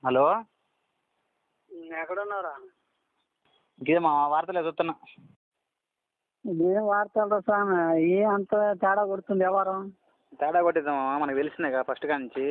Hello ఎక్కడున్నారా ఇంకే మా వార్తలు ఎదుగుతున్నా ఏం వార్తలు స్వామి ఏ అంత తేడా కొడుతుంది వ్యవహారం తేడా కొట్టిద్దామా మనకు తెలిసిందేగా ఫస్ట్ కా నుంచి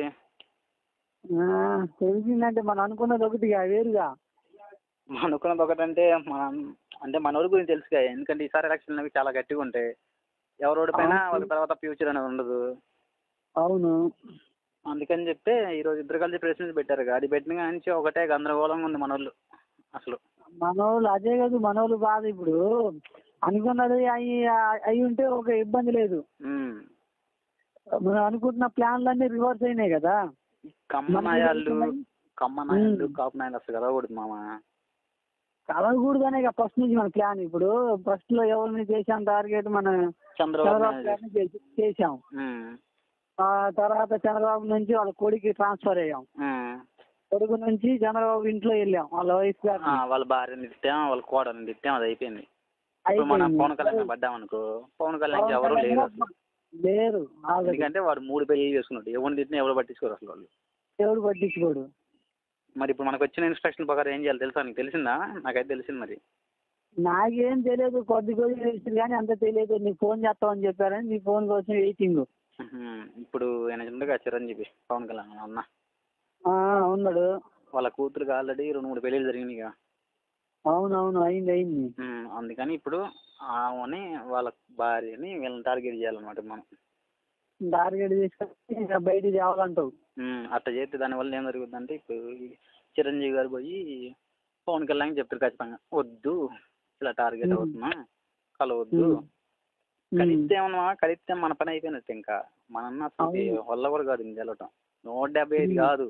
ఆ, తెలిసిందంటే మనం అనుకున్నది ఒకటిగా వేరుగా మనం అనుకున్నది ఒకటంటే మనం అంటే మన ఊరి గురించి తెలుసుగా ఎందుకంటే ఈసారి ఎలక్షన్లు అనేవి చాలా గట్టిగా ఉంటాయి ఎవరు ఓడిపోయినా అవును. వాళ్ళ తర్వాత ఫ్యూచర్ అనేది ఉండదు అవును అందుకని చెప్పి ఈరోజు ఇద్దరు కలిసి ప్రెస్ మీట్ పెట్టారు అది పెట్టిన కాడి నుంచి ఒకటే గందరగోళంగా ఉంది మన వాళ్ళు అసలు మనోళ్ళు అదే కాదు మనోళ్ళు బాధ ఇప్పుడు అనుకున్నది అయి అయి ఉంటే ఒక ఇబ్బంది లేదు ఉమ్. మనం అనుకుంటున్న ప్లాన్లన్నీ రివర్స్ అయినాయి కదా కమ్మ మన నాయాళ్ళు ఊరు కమ్మ నాయాళ్ళు ఉమ్. కాపు నాయాలు అసలు కదవకూడదు మామ కలగకూడదనే ఫస్ట్ నుంచి మన ప్లాన్ ఇప్పుడు ఫస్ట్ లో ఎవరిని చేసాం టార్గెట్ మన చంద్రబాబు చంద్రబాబు నాయుడు గారిని చేసి- చేసాం ఉమ్. ఆ తర్వాత చంద్రబాబు నుంచి వాళ్ళ కొడుకు ట్రాన్స్ఫర్ అయ్యాం ఉమ్. కొడుకు నుంచి చంద్రబాబు ఇంట్లో వెళ్ళాం వాళ్ళ వైఫ్ ఆ, గారిని వాళ్ళ భార్యని తిట్టాం వాళ్ళ కోడని తిట్టాం అది అయిపోయింది ఇప్పుడు మనం అయిపోయింది. పవన్ కళ్యాణ్ పడ్డామనుకో పవన్ కళ్యాణ్ పవన్ ఎవరు కళ్యాణ్ లేరు అసలు లేరు ఆల్రెడీ ఎందుకంటే వాడు మూడు పెళ్లి చేసుకున్నాడు ఎవరిని తిట్టినా ఎవరు పట్టించుకోరు అసలు వాళ్ళు ఎవడు పట్టించుకోడు మరి ఇప్పుడు మనకు వచ్చిన ఇన్స్ట్రక్షన్ ప్రకారం ఏం చేయాలి తెలుసా నీకు తెలిసిందా నాకైతే తెలిసింది మరి నాకేం తెలియదు కొద్ది కొద్ది తెలిసింది కానీ అంత తెలియదు నీకు ఫోన్ చేస్తామని చెప్పారని నీ ఫోన్ కోసం వెయిటింగ్ ఉహుం. ఇప్పుడు ఆయన ఉండగా చిరంజీవి పవన్ కళ్యాణ్ అన్న ఉన్నాడు వాళ్ళ కూతురుకి ఆల్రెడీ రెండు మూడు పెళ్ళిళ్ళు జరిగినాయి ఇక అవునవును అయింది అయింది ఉమ్, అందుకని ఇప్పుడు ఆమెని వాళ్ళ భార్యని వీళ్ళని టార్గెట్ చేయాలన్నమాట మనం టార్గెట్ తీసుకొని ఇంకా బయటికి తేవాలంటావు ఉమ్, అట్లా చేస్తే దానివల్ల ఏం జరుగుతుందంటే ఇప్పుడు ఈ చిరంజీవి గారు పోయి పవన్ కళ్యాణ్ చెప్తారు ఖచ్చితంగా వద్దు ఇలా టార్గెట్ ఉమ్. అవుతున్నా కలవద్దు ఉమ్. కలిస్తే ఏమన్నా కలిస్తే మన పని అయిపోయినట్టు ఇంకా మన అసలు అవును. వల్ల కూడా కాదు ఇంక గెలవటం నూట డెబ్బై ఐదు ఉమ్. కాదు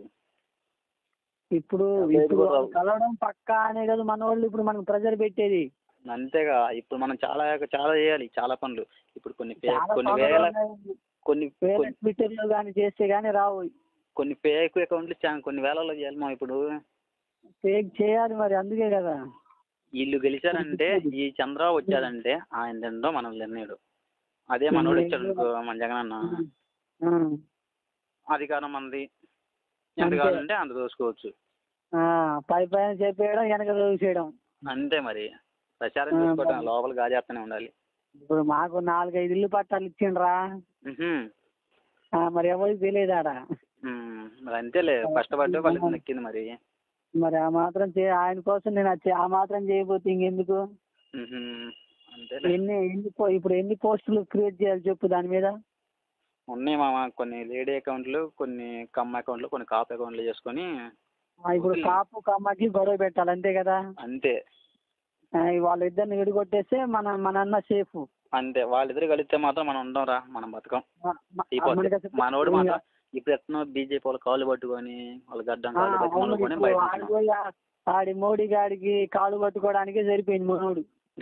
ఇప్పుడు డెబ్బై ఐదు ఇప్పుడు కూడా రావు. కలవడం పక్కా అనే కదా మన వాళ్ళు ఇప్పుడు మనకు ప్రెజర్ పెట్టేది అంతేగా ఇప్పుడు మనం చాలా చాలా చేయాలి చాలా పనులు ఇప్పుడు కొన్ని పే- చాలా కొన్ని పనులు వేల ఉన్నాయి. కొన్ని వేరే కొన్ని- ట్విట్టర్ లో కానీ చేస్తే కానీ రావు కొన్ని ఫేక్ అకౌంట్లు చా- కొన్ని వేలలో చేయాలి మా ఇప్పుడు ఫేక్ చేయాలి మరి అందుకే కదా వీళ్ళు గెలిచారంటే ఈ చంద్రబాబు వచ్చాడంటే ఆయన తినడం మనం తిన్నాడు అదే మనోడు వచ్చాడు అనుకో, మన జగన్ అన్న ఆ. అధికారం మనది ఎంత అంతే. కావాలంటే అంత దోసుకోవచ్చు ఆ, పై పైన చెప్పేయడం వెనక చూసేయడం అంతే మరి ప్రచారం ఆ, చేసుకోవటం మరి. లోపల గాజేస్తూనే ఉండాలి ఇప్పుడు మాకు నాలుగైదు ఇల్లు పట్టాలు ఇచ్చిండ్రా ఉహుం. ఆ, మరి ఎవరికి తెలియదాడా ఉమ్, మరి అంతేలే కష్టపడ్డ వాళ్ళకి నక్కింది మరి మరి ఆ మాత్రం చే ఆయన కోసం నేను అది చే- ఆ మాత్రం చేయబోతే ఇంకెందుకు ఉహుం. అంతేలే ఎన్ని ఎన్ని పో- ఇప్పుడు ఎన్ని పోస్టులు క్రియేట్ చేయాలి చెప్పు దాని మీద ఉన్నాయి మామ కొన్ని లేడీ అకౌంట్లు కొన్ని కమ్ అకౌంట్లు కొన్ని కాప్ అకౌంట్లు చేసుకొని ఆ, ఇప్పుడు ఓకే. కాపు కమ్మకి గొడవ పెట్టాలి అంతే కదా అంతే ఆ, వాళ్ళిద్దరిని విడిగొట్టేస్తే మన మన అన్న సేఫ్ అంతే వాళ్ళిద్దరు కలిస్తే మాత్రం మనం ఉండం రా మనం బతకం అయిపోతే మనోడు మాత్రం ఇప్పుడు ఎట్నో బీజేపీ వాళ్ళు కాళ్ళు పట్టుకొని వాళ్ళ గడ్డం కాళ్ళు పట్టుకొని కొని బయట ఉంటున్నాం. ఆడి మోడీ గాడికి కాలు పట్టుకోవడానికే సరిపోయింది మనోడు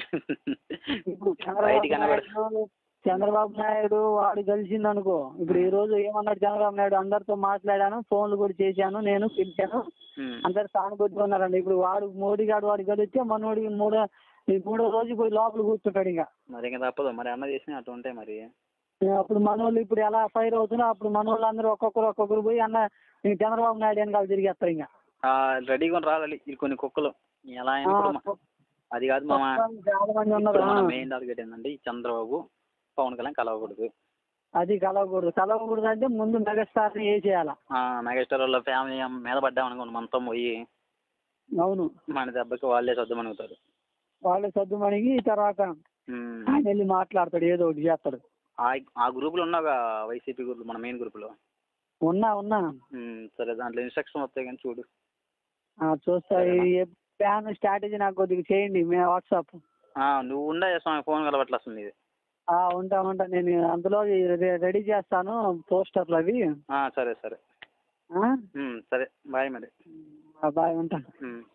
ఇప్పుడు బయటికి చంద్రబాబు కనబడ నాయుడు చంద్రబాబు నాయుడు వాడు కలిసింది అనుకో ఇప్పుడు ఈ రోజు ఏమన్నాడు చంద్రబాబు నాయుడు అందరితో మాట్లాడాను ఫోన్లు కూడా చేశాను నేను పిలిచాను ఉమ్. అందరు సానుభూతిగా ఉన్నారండి ఇప్పుడు వాడు మోడీ గాడు వాడు కలిస్తే మనోడికి మూడో ఈ మూడో రోజు పోయి లోపల కూర్చుంటాడు ఇంకా మరి ఇంకా తప్పదు మరి అన్న చేసిన అటు ఉంటాయి మరి అప్పుడు మనోళ్ళు ఇప్పుడు ఎలా ఫైర్ అవుతున్నా అప్పుడు మనోళ్ళు అందరూ ఒక్కొక్కరు ఒక్కొక్కరు పోయి అన్న ఈ చంద్రబాబు నాయుడు వెనకాల తిరిగేస్తారు ఇంకా ఆ, రెడీగా రావాలి ఇది కొన్ని కుక్కలు ఎలా అయినా ఇప్పుడు మ- అది కాదు మామ చాలా మంది ఉన్నారు ఇప్పుడు మన ఆ. మెయిన్ టార్గెట్ ఏంటంటే ఈ చంద్రబాబు పవన్ కళ్యాణ్ కలవకూడదు అది కలవకూడదు కలవకూడదు అంటే ముందు మెగాస్టార్ ని ఏ చేయాలా ఆ, మెగాస్టార్ వాళ్ళ ఫ్యామిలీ మీద పడ్డామనుకోండి మనతో పోయి అవును మన దెబ్బకి వాళ్ళే సర్దుమనుగుతారు వాళ్ళు సర్దుమణిగి తర్వాత ఉమ్. ఆయన వెళ్ళి మాట్లాడతాడు ఏదో ఒకటి చేస్తాడు ఆ ఆ గ్రూపులో ఉన్నావుగా వైసీపీ గ్రూప్ మన మెయిన్ గ్రూపులో ఉన్నా ఉన్నా ఉమ్, సరే దాంట్లో ఇన్స్ట్రక్షన్ వస్తాయి కానీ చూడు ఆ, చూస్తా సరేనా? ఈ ప్లాన్ స్ట్రాటజీ నాకు కొద్దిగా చేయండి మీ వాట్సాప్ ఆ, నువ్వు ఉండే స్వామి ఫోన్ కలవట్ల వస్తుంది ఇది ఆ, ఉంటా ఉంటా నేను అందులో రె- రెడీ చేస్తాను పోస్టర్లు అవి ఆ, సరే సరే ఆ? ఉమ్, సరే బాయ్ మరి ఆ, బాయ్ ఉంటా ఉమ్.